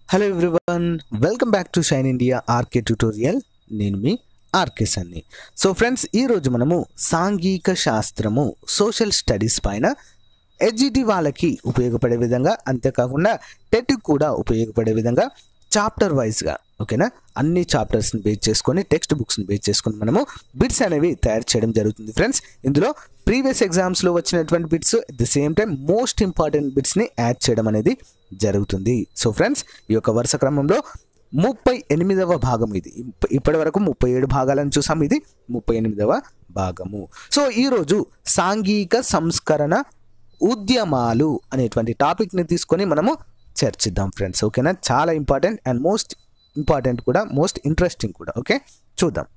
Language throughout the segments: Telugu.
hello everyone welcome back to Shine India RK tutorial నేను మీ ఆర్కే సన్ని సో ఫ్రెండ్స్ ఈరోజు మనము సాంఘిక శాస్త్రము సోషల్ స్టడీస్ పైన ఎడ్జిటి వాళ్ళకి ఉపయోగపడే విధంగా అంతేకాకుండా టెట్ కూడా ఉపయోగపడే విధంగా చాప్టర్ వైజ్గా ఓకేనా అన్ని చాప్టర్స్ని బేస్ చేసుకొని టెక్స్ట్ బుక్స్ని బేస్ చేసుకొని మనము బిట్స్ అనేవి తయారు చేయడం జరుగుతుంది ఫ్రెండ్స్ ఇందులో ప్రీవియస్ ఎగ్జామ్స్లో వచ్చినటువంటి bits at the same time most important బిట్స్ని యాడ్ చేయడం అనేది జరుగుతుంది సో ఫ్రెండ్స్ ఈ యొక్క వరుస క్రమంలో ముప్పై ఎనిమిదవ భాగం ఇది ఇప్ప- ఇప్పటి వరకు ముప్పై ఏడు భాగాలను చూసాం ఇది ముప్పై ఎనిమిదవ భాగము సో ఈరోజు సాంఘిక సంస్కరణ ఉద్యమాలు అనేటువంటి టాపిక్ని తీసుకొని మనము చర్చిద్దాం ఫ్రెండ్స్ ఓకేనా చాలా ఇంపార్టెంట్ అండ్ మోస్ట్ ఇంపార్టెంట్ కూడా మోస్ట్ ఇంట్రెస్టింగ్ కూడా ఓకే చూద్దాం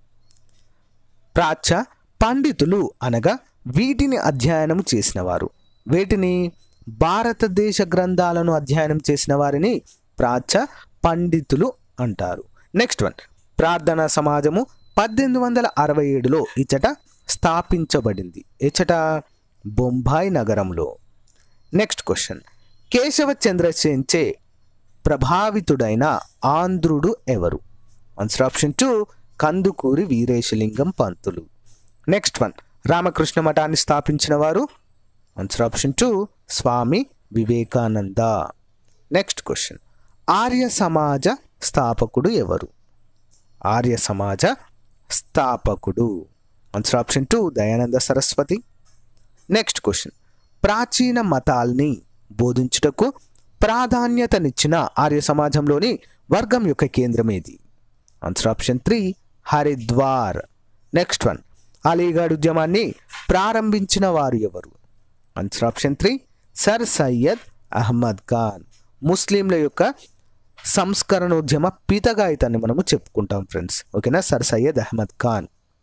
ప్రాచ్య పండితులు అనగా వీటిని అధ్యయనం చేసిన వారు వీటిని భారతదేశ గ్రంథాలను అధ్యయనం చేసిన వారిని ప్రాచ్య పండితులు అంటారు నెక్స్ట్ వన్ ప్రార్థనా సమాజము పద్దెనిమిది వందల అరవై ఏడులో ఇచ్చట స్థాపించబడింది ఇచ్చట బొంబాయి నగరంలో నెక్స్ట్ క్వశ్చన్ కేశవ చంద్రసేన్చే ప్రభావితుడైన ఆంధ్రుడు ఎవరు answer option two Kandukuri Veeresalingam Pantulu next one Ramakrishna మఠాన్ని స్థాపించిన వారు answer option two Swami Vivekananda next question Arya Samaj స్థాపకుడు ఎవరు ఆర్య సమాజ స్థాపకుడు answer option two Dayananda Saraswati next question ప్రాచీన మతాల్ని బోధించుటకు ప్రాధాన్యతనిచ్చిన ఆర్య సమాజంలోని వర్గం యొక్క కేంద్రం ఏది answer option three Haridwar next one Aligarh ఉద్యమాన్ని ప్రారంభించిన వారు ఎవరు answer option three sir Syed Ahmed Khan ముస్లింల యొక్క సంస్కరణోద్యమ పితగా ఇతన్ని మనము చెప్పుకుంటాం ఫ్రెండ్స్ ఓకేనా sir Syed Ahmed Khan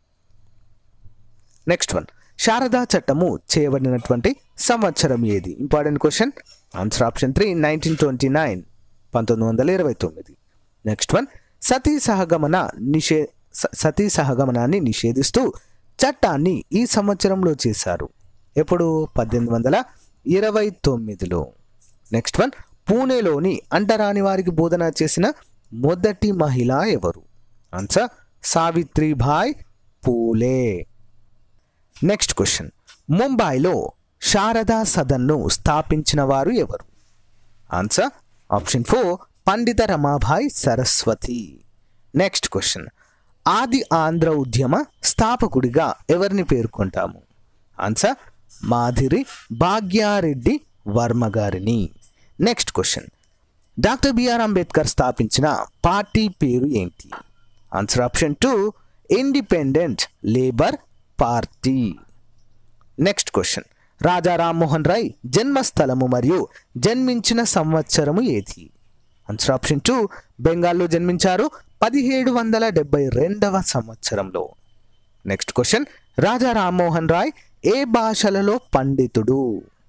next one Sarda చట్టము చేయబడినటువంటి సంవత్సరం ఏది important question answer option three nineteen twenty nine పంతొమ్మిది వందల ఇరవై తొమ్మిది నెక్స్ట్ వన్ సతీ సహగమన నిషే స- సతీ సహగమనాన్ని నిషేధిస్తూ చట్టాన్ని ఈ సంవత్సరంలో చేశారు ఎప్పుడు పద్దెనిమిది వందల ఇరవై తొమ్మిదిలో నెక్స్ట్ వన్ పూణేలోని అంటరాని వారికి బోధన చేసిన మొదటి మహిళ ఎవరు answer Savitribai Phule next question ముంబైలో శారదా సదన్ను స్థాపించిన వారు ఎవరు ఆన్సర్ ఆప్షన్ ఫోర్ పండిత రమాభాయ్ సరస్వతి నెక్స్ట్ క్వశ్చన్ ఆది ఆంధ్ర ఉద్యమ స్థాపకుడిగా ఎవరిని పేర్కొంటాము ఆన్సర్ మాధిరి భాగ్యారెడ్డి వర్మ గారిని next question doctor B R Ambedkar స్థాపించిన పార్టీ పేరు ఏంటి answer option two independent labour party next question Raja Rammohan Roy జన్మస్థలము మరియు జన్మించిన సంవత్సరము ఏది ఆన్సర్ ఆప్షన్ టూ బెంగాల్లో జన్మించారు పదిహేడు వందల డెబ్బై రెండవ సంవత్సరంలో నెక్స్ట్ క్వశ్చన్ రాజా రామ్మోహన్ రాయ్ ఏ భాషలలో పండితుడు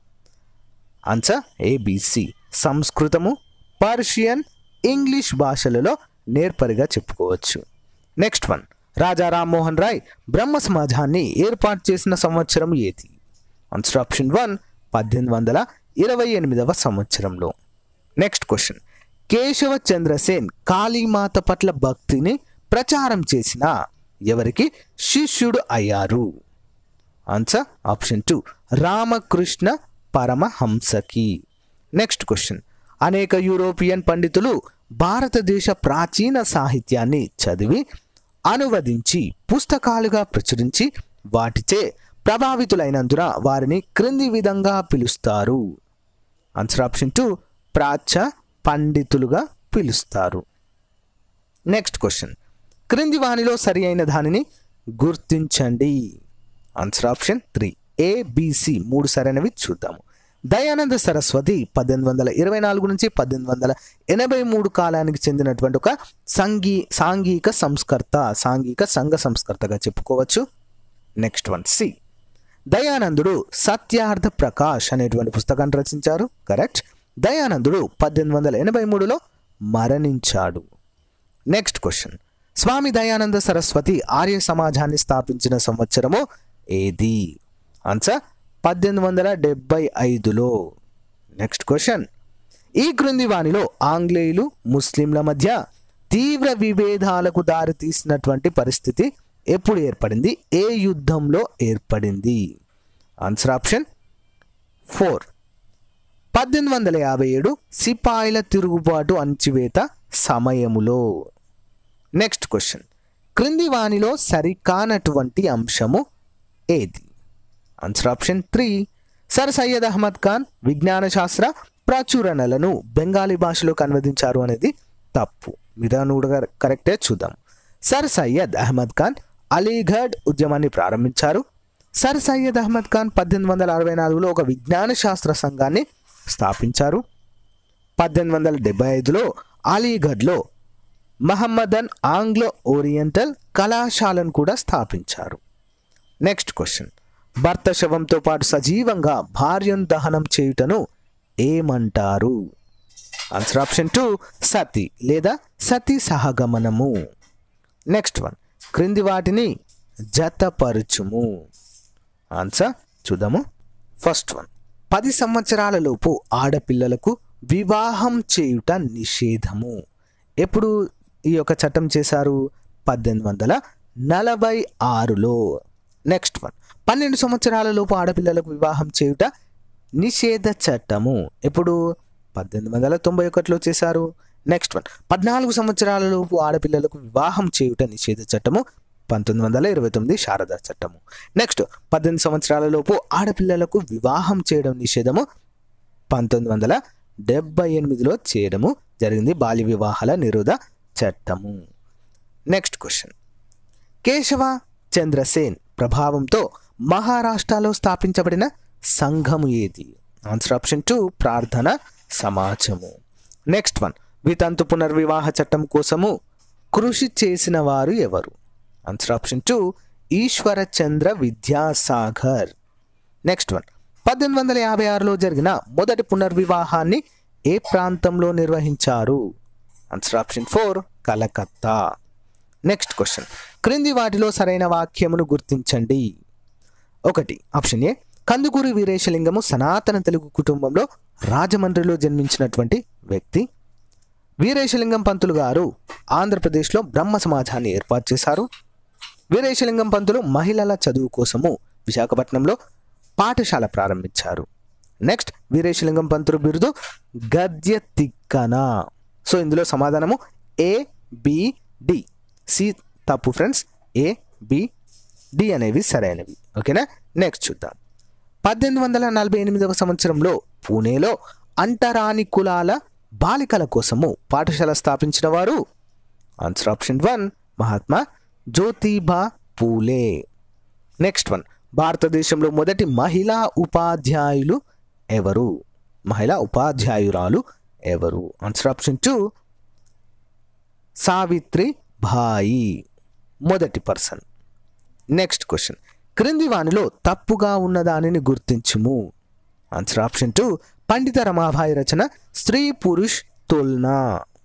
ఆన్సర్ ఏబిసి సంస్కృతము పర్షియన్ ఇంగ్లీష్ భాషలలో నేర్పరిగా చెప్పుకోవచ్చు నెక్స్ట్ వన్ రాజా రామ్మోహన్ రాయ్ బ్రహ్మ సమాజాన్ని ఏర్పాటు చేసిన సంవత్సరం ఏది ఆన్సర్ ఆప్షన్ వన్ పద్దెనిమిది వందల ఇరవై ఎనిమిదవ సంవత్సరంలో నెక్స్ట్ క్వశ్చన్ కేశవ చంద్రసేన్ కాళీమాత పట్ల భక్తిని ప్రచారం చేసిన ఎవరికి శిష్యుడు అయ్యారు ఆన్సర్ ఆప్షన్ టూ రామకృష్ణ పరమహంసకి నెక్స్ట్ క్వశ్చన్ అనేక యూరోపియన్ పండితులు భారతదేశ ప్రాచీన సాహిత్యాన్ని చదివి అనువదించి పుస్తకాలుగా ప్రచురించి వాటిచే ప్రభావితులైనందున వారిని క్రింది విధంగా పిలుస్తారు ఆన్సర్ ఆప్షన్ టూ ప్రాచ్య పండితులుగా పిలుస్తారు నెక్స్ట్ క్వశ్చన్ క్రింది వానిలో సరి అయిన దానిని గుర్తించండి ఆన్సర్ ఆప్షన్ త్రీ ఏబిసి మూడు సరైనవి చూద్దాము దయానంద సరస్వతి పద్దెనిమిది వందల ఇరవై నాలుగు నుంచి పద్దెనిమిది వందల ఎనభై మూడు కాలానికి చెందినటువంటి ఒక సంఘీ సాంఘిక సంస్కర్త సాంఘిక సంఘ సంస్కర్తగా చెప్పుకోవచ్చు నెక్స్ట్ వన్ సి దయానందుడు సత్యార్థ ప్రకాష్ అనేటువంటి పుస్తకాన్ని రచించారు కరెక్ట్ దయానందుడు పద్దెనిమిది వందల ఎనభై మూడులో మరణించాడు నెక్స్ట్ క్వశ్చన్ స్వామి దయానంద సరస్వతి ఆర్య సమాజాన్ని స్థాపించిన సంవత్సరము ఏది ఆన్సర్ పద్దెనిమిది వందల డెబ్బై ఐదులో నెక్స్ట్ క్వశ్చన్ ఈ క్రింది వానిలో ఆంగ్లేయులు ముస్లింల మధ్య తీవ్ర విభేదాలకు దారితీసినటువంటి పరిస్థితి ఎప్పుడు ఏర్పడింది ఏ యుద్ధంలో ఏర్పడింది ఆన్సర్ ఆప్షన్ ఫోర్ పద్దెనిమిది వందల యాభై ఏడు సిపాయిల తిరుగుబాటు అణచివేత సమయములో నెక్స్ట్ క్వశ్చన్ క్రింది వానిలో సరికానటువంటి అంశము ఏది answer option three sir Syed Ahmed Khan విజ్ఞాన శాస్త్ర ప్రచురణలను బెంగాలీ భాషలోకి అనువదించారు అనేది తప్పు మిగతా కూడా కరెక్టే చూద్దాం సర్ సయ్యద్ అహ్మద్ ఖాన్ అలీగఢ్ ఉద్యమాన్ని ప్రారంభించారు సర్ సయ్యద్ అహ్మద్ ఖాన్ పద్దెనిమిది వందల అరవై నాలుగులో ఒక విజ్ఞాన శాస్త్ర సంఘాన్ని స్థాపించారు పద్దెనిమిది వందల డెబ్బై ఐదులో అలీగఢ్లో మహమ్మదన్ ఆంగ్లో ఓరియంటల్ కళాశాలను కూడా స్థాపించారు నెక్స్ట్ క్వశ్చన్ భర్త శవంతో పాటు సజీవంగా భార్యను దహనం చేయుటను ఏమంటారు ఆన్సర్ ఆప్షన్ టూ సతి లేదా సతి సహగమనము నెక్స్ట్ వన్ క్రింది వాటిని జతపరచుము ఆన్సర్ చూద్దాము ఫస్ట్ వన్ పది సంవత్సరాల లోపు ఆడపిల్లలకు వివాహం చేయుట నిషేధము ఎప్పుడు ఈ యొక్క చట్టం చేశారు పద్దెనిమిది వందల నలభై ఆరులో నెక్స్ట్ వన్ పన్నెండు సంవత్సరాల లోపు ఆడపిల్లలకు వివాహం చేయుట నిషేధ చట్టము ఎప్పుడు పద్దెనిమిది వందల తొంభై ఒకటిలో చేశారు నెక్స్ట్ వన్ పద్నాలుగు సంవత్సరాల లోపు ఆడపిల్లలకు వివాహం చేయుట నిషేధ చట్టము పంతొమ్మిది వందల ఇరవై తొమ్మిది శారదా చట్టము నెక్స్ట్ పద్దెనిమిది సంవత్సరాల లోపు ఆడపిల్లలకు వివాహం చేయడం నిషేధము పంతొమ్మిది వందల డెబ్బై ఎనిమిదిలో చేయడము జరిగింది బాల్య వివాహాల నిరోధ చట్టము నెక్స్ట్ క్వశ్చన్ కేశవ చంద్రసేన్ ప్రభావంతో మహారాష్ట్రలో స్థాపించబడిన సంఘము ఏది ఆన్సర్ ఆప్షన్ టూ ప్రార్థన సమాజము నెక్స్ట్ వన్ వితంతు పునర్వివాహ చట్టం కోసము కృషి చేసిన వారు ఎవరు answer option two Ishwar Chandra Vidyasagar next one పద్దెనిమిది వందల యాభై ఆరులో జరిగిన మొదటి పునర్వివాహాన్ని ఏ ప్రాంతంలో నిర్వహించారు answer option four Calcutta next question క్రింది వాటిలో సరైన వాక్యమును గుర్తించండి ఒకటి ఆప్షన్ ఏ కందుకూరి వీరేశలింగము సనాతన తెలుగు కుటుంబంలో రాజమండ్రిలో జన్మించినటువంటి వ్యక్తి వీరేశలింగం పంతులు గారు ఆంధ్రప్రదేశ్లో బ్రహ్మ సమాజాన్ని ఏర్పాటు చేశారు వీరేశలింగం పంతులు మహిళల చదువు కోసము విశాఖపట్నంలో పాఠశాల ప్రారంభించారు నెక్స్ట్ వీరేశలింగం పంతులు బిరుదు గద్య తిక్కన సో ఇందులో సమాధానము ఏ బి డి సి తప్పు ఫ్రెండ్స్ ఏ బి డి అనేవి సరైనవి ఓకేనా నెక్స్ట్ చూద్దాం పద్దెనిమిది వందల నలభై ఎనిమిదవ సంవత్సరంలో పూణేలో అంటరాని కులాల బాలికల కోసము పాఠశాల స్థాపించిన వారు answer option one Mahatma Jyotiba Phule next one భారతదేశంలో మొదటి మహిళా ఉపాధ్యాయులు ఎవరు మహిళా ఉపాధ్యాయురాలు ఎవరు answer option two Savitri Bai మొదటి పర్సన్ నెక్స్ట్ క్వశ్చన్ క్రింది వానిలో తప్పుగా ఉన్న దానిని గుర్తించుము ఆన్సర్ ఆప్షన్ టూ పండిత రమాభాయి రచన స్త్రీ పురుష్ తుల్నా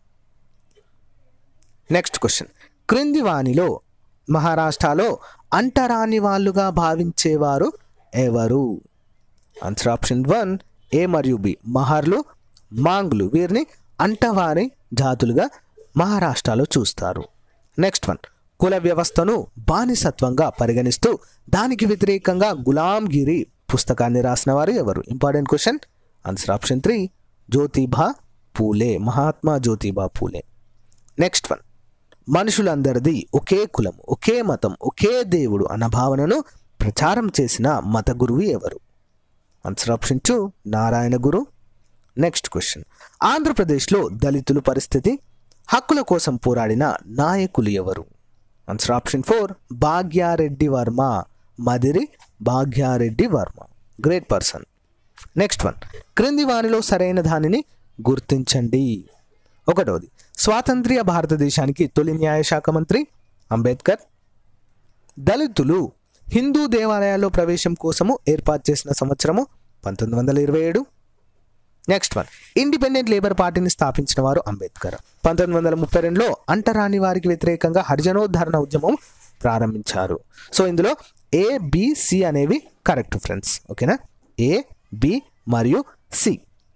నెక్స్ట్ క్వశ్చన్ క్రింది వానిలో మహారాష్ట్రలో అంటరాని వాళ్ళుగా భావించేవారు ఎవరు ఆన్సర్ ఆప్షన్ వన్ ఏ మరియు బి మహర్లు మాంగ్లు వీరిని అంటవారి జాతులుగా మహారాష్ట్రలో చూస్తారు నెక్స్ట్ వన్ కుల వ్యవస్థను బానిసత్వంగా పరిగణిస్తూ దానికి వ్యతిరేకంగా గులాంగిరి పుస్తకాన్ని రాసిన వారు ఎవరు important question answer option three Jyotiba Phule Mahatma Jyotiba Phule next one మనుషులందరిది ఒకే కులం ఒకే మతం ఒకే దేవుడు అన్న భావనను ప్రచారం చేసిన మత గురువు ఎవరు answer option two Narayana Guru next question ఆంధ్రప్రదేశ్లో దళితుల పరిస్థితి హక్కుల కోసం పోరాడిన నాయకులు ఎవరు answer option four Bhagya Reddy Varma Madiri Bhagya Reddy Varma great person next one క్రింది వారిలో సరైన దానిని గుర్తించండి ఒకటవది స్వాతంత్ర్య భారతదేశానికి తొలి న్యాయశాఖ మంత్రి అంబేద్కర్ దళితులు హిందూ దేవాలయాల్లో ప్రవేశం కోసము ఏర్పాటు చేసిన సంవత్సరము పంతొమ్మిది వందల ఇరవై ఏడు నెక్స్ట్ వన్ ఇండిపెండెంట్ లేబర్ పార్టీని స్థాపించిన వారు అంబేద్కర్ పంతొమ్మిది వందల ముప్పై రెండులో అంటరాని వారికి వ్యతిరేకంగా హరిజనోద్ధరణ ఉద్యమం ప్రారంభించారు సో ఇందులో ఏ బి సి అనేవి కరెక్ట్ ఫ్రెండ్స్ ఓకేనా ఏ బి మరియు సి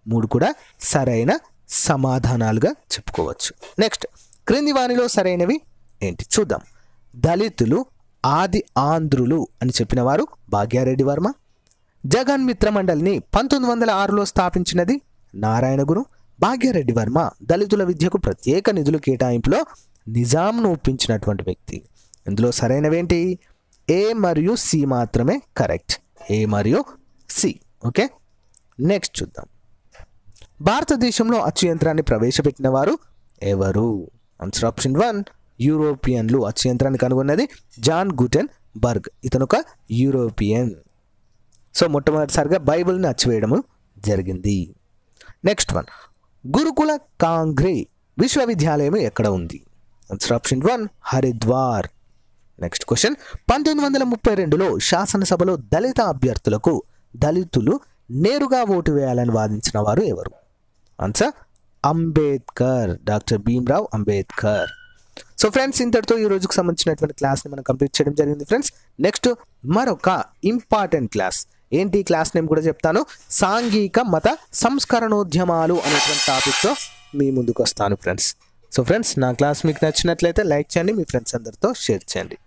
మూడు కూడా సరైన సమాధానాలుగా చెప్పుకోవచ్చు నెక్స్ట్ క్రింది వానిలో సరైనవి ఏంటి చూద్దాం దళితులు ఆది ఆంధ్రులు అని చెప్పిన వారు భాగ్యారెడ్డి వర్మ జగన్ మిత్ర మండలిని పంతొమ్మిది వందల ఆరులో స్థాపించినది నారాయణ గురు భాగ్యారెడ్డి వర్మ దళితుల విద్యకు ప్రత్యేక నిధులు కేటాయింపులో నిజాంను ఒప్పించినటువంటి వ్యక్తి ఇందులో సరైనవేంటి ఏ మరియు సి మాత్రమే కరెక్ట్ ఏ మరియు సి ఓకే నెక్స్ట్ చూద్దాం భారతదేశంలో అచ్చు యంత్రాన్ని ప్రవేశపెట్టిన వారు ఎవరు ఆన్సర్ ఆప్షన్ వన్ యూరోపియన్లు అచ్చు యంత్రాన్ని కనుగొన్నది జాన్ గుటెన్ బర్గ్ ఇతను ఒక యూరోపియన్ సో మొట్టమొదటిసారిగా బైబిల్ని అచ్చివేయడము జరిగింది నెక్స్ట్ వన్ గురుకుల కాంగ్రే విశ్వవిద్యాలయం ఎక్కడ ఉంది answer option one Haridwar next question పంతొమ్మిది వందల ముప్పై రెండులో శాసనసభలో దళిత అభ్యర్థులకు దళితులు నేరుగా ఓటు వేయాలని వాదించిన వారు ఎవరు answer Ambedkar doctor Bhimrao Ambedkar so friends ఇంతటితో ఈ రోజుకు సంబంధించినటువంటి క్లాస్ని మనం కంప్లీట్ చేయడం జరిగింది ఫ్రెండ్స్ నెక్స్ట్ మరొక ఇంపార్టెంట్ క్లాస్ ఏంటి ఈ క్లాస్ నేమ్ కూడా చెప్తాను సాంఘిక మత సంస్కరణోద్యమాలు అనేటువంటి టాపిక్తో మీ ముందుకు వస్తాను ఫ్రెండ్స్ సో ఫ్రెండ్స్ నా క్లాస్ మీకు నచ్చినట్లయితే లైక్ చేయండి మీ ఫ్రెండ్స్ అందరితో షేర్ చేయండి